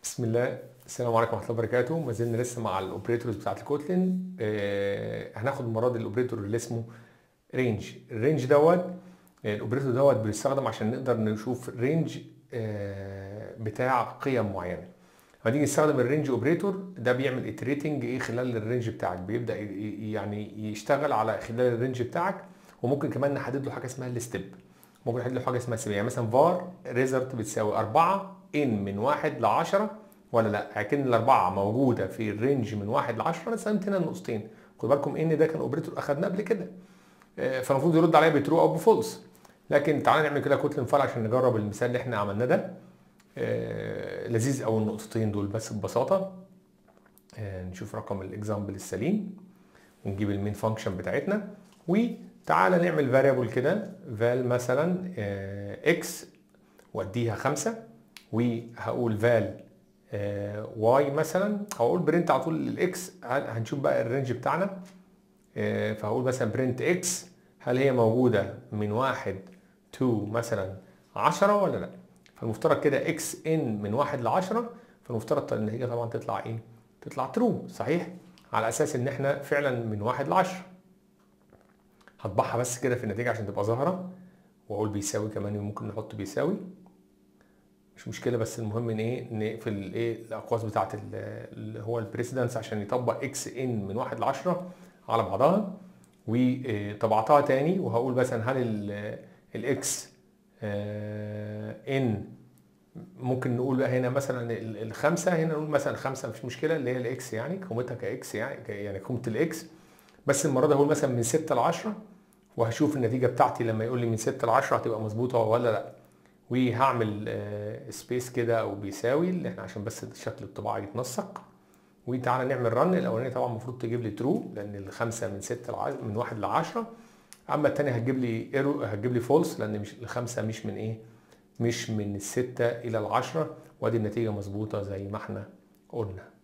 بسم الله السلام عليكم ورحمه الله وبركاته ما زلنا لسه مع الاوبريتورز بتاعت الكوتلين آه هناخد المره دي الاوبريتور اللي اسمه رينج الرينج دوت آه، الاوبريتور دوت بيستخدم عشان نقدر نشوف رينج آه بتاع قيم معينه لما نيجي نستخدم الرينج اوبريتور ده بيعمل اتريتنج ايه خلال الرينج بتاعك بيبدا ي- ي- يعني يشتغل على خلال الرينج بتاعك وممكن كمان نحدد له حاجه اسمها الستيب ممكن نحدد له حاجه اسمها سبب يعني مثلا فار ريزلت بتساوي 4 ان من 1 ل 10 ولا لا لكن الاربعه موجوده في الرينج من 1 ل 10 انا استخدمت هنا النقطتين خدوا بالكم ان ده كان اوبريتور اخدناه قبل كده آه، فالمفروض يرد عليا بترو او بفولس لكن تعالى نعمل كده كتل فايل عشان نجرب المثال اللي احنا عملناه ده آه، لذيذ قوي النقطتين دول بس ببساطه آه، نشوف رقم الاكزامبل السليم ونجيب المين فانكشن بتاعتنا وتعالى نعمل فاريبل كده فال مثلا اكس واديها خمسة وهقول فال واي مثلا هقول برنت على طول الاكس هنشوف بقى الرينج بتاعنا آه، فهقول مثلا برنت اكس هل هي موجودة من واحد تو مثلا عشرة ولا لا فالمفترض كده اكس ان من واحد لعشرة فالمفترض النتيجة طبعا تطلع ايه تطلع ترو صحيح على اساس ان احنا فعلا من واحد لعشرة هطبعها بس كده في النتيجة عشان تبقى ظاهرة واقول بيساوي كمان ممكن نحط بيساوي مش مشكله بس المهم ان ايه نقفل الايه الاقواس بتاعت ال- اللي هو البريسيدنس عشان يطبق اكس ان من 1 ل 10 على بعضها وطبعتها تاني وهقول مثلا هل الاكس ان ممكن نقول بقى هنا مثلا ال- الخمسه هنا نقول مثلا خمسه مفيش مشكله اللي هي الاكس يعني قيمتها كاكس يعني ك- يعني قيمه الاكس بس المره دي هقول مثلا من 6 ل 10 وهشوف النتيجه بتاعتي لما يقول لي من 6 ل 10 هتبقى مظبوطه ولا لا وهعمل سبيس كده او بيساوي اللي احنا عشان بس شكل الطباعه يتنسق وتعالى نعمل رن الاولاني طبعا المفروض تجيب لي ترو لان الخمسه من 6 لع... من 1 ل 10 اما الثانيه هتجيب لي ايرو هتجيب لي فولس لان مش الخمسه مش من ايه مش من الستة الى العشرة وادي النتيجه مظبوطه زي ما احنا قلنا